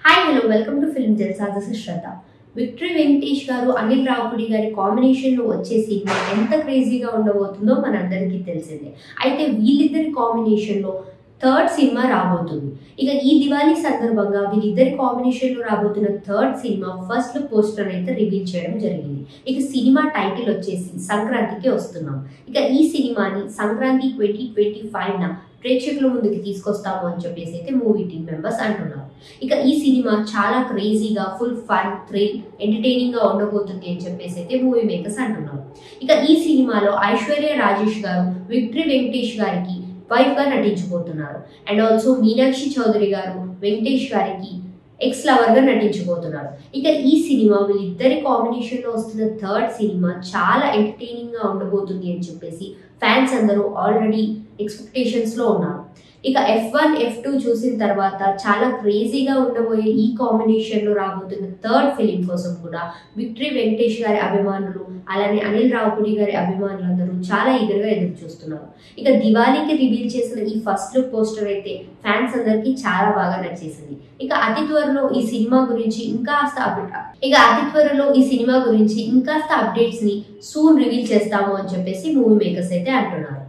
hi hello welcome to film Jalsa this is Shraddha victory Venkatesh garu Anil రావుపుడి గారి combination లో వచ్చే సినిమా ఎంత క్రేజీగా ఉండబోతుందో మనందరికీ తెలిసిందే అయితే వీళ్ళిద్దరి కాంబినేషన్ లో థర్డ్ సినిమా రాబోతుంది ఇక ఈ దివాళీ సందర్భంగా వీళ్ళిద్దరి కాంబినేషన్ లో రాబోతున్న third cinema first look poster అయితే రివీల్ చేయడం జరిగింది ఇక సినిమా టైటిల్ వచ్చేసి సంక్రాంతికి వస్తున్నాం ఇక ఈ సినిమాని సంక్రాంతి ట్వంటీ ట్వంటీ ఫైవ్ న ప్రేక్షకుల ముందుకు తీసుకొస్తాము అని చెప్పేసి అయితే మూవీ టీమ్ మెంబర్స్ అంటున్నారు ఇక ఈ సినిమా చాలా క్రేజీగా ఫుల్ ఫన్ థ్రిల్ ఎంటర్టైనింగ్ గా ఉండబోతుంది అని చెప్పేసి అయితే మూవీ మేకర్స్ అంటున్నారు ఇక ఈ సినిమాలో ఐశ్వర్య రాజేష్ గారు విక్టరీ వెంకటేష్ గారికి వైఫ్ గా నటించబోతున్నారు అండ్ ఆల్సో మీనాక్షి చౌదరి గారు వెంకటేష్ గారికి ఎక్స్ లవర్ గా నటించబోతున్నారు ఇక ఈ సినిమా వీళ్ళిద్దరి కాంబినేషన్ లో వస్తున్న థర్డ్ సినిమా చాలా ఎంటర్టైనింగ్ గా ఉండబోతుంది అని చెప్పేసి ఫ్యాన్స్ అందరూ ఆల్రెడీ ఎక్స్పెక్టేషన్స్ లో ఉన్నారు ఇక ఎఫ్ వన్ ఎఫ్ టూ చూసిన తర్వాత చాలా క్రేజీగా ఉండబోయే ఈ కాంబినేషన్ లో రాబోతున్న థర్డ్ ఫిలిం కోసం కూడా విక్టరీ వెంకటేష్ గారి అభిమానులు అలానే అనిల్ రావుపుడి గారి అభిమానులందరూ చాలా ఈగర్గా ఎదురు చూస్తున్నారు ఇక దివాళీకి రివీల్ చేసిన ఈ ఫస్ట్ లుక్ పోస్టర్ అయితే ఫ్యాన్స్ అందరికీ చాలా బాగా నచ్చేసింది ఇక అతి త్వరలో ఈ సినిమా గురించి ఇంకాస్త అప్డేట్ ఇక అతి త్వరలో ఈ సినిమా గురించి ఇంకాస్త అప్డేట్స్ ని సూన్ రివీల్ చేస్తాము అని చెప్పేసి మూవీ మేకర్స్ అయితే అంటున్నారు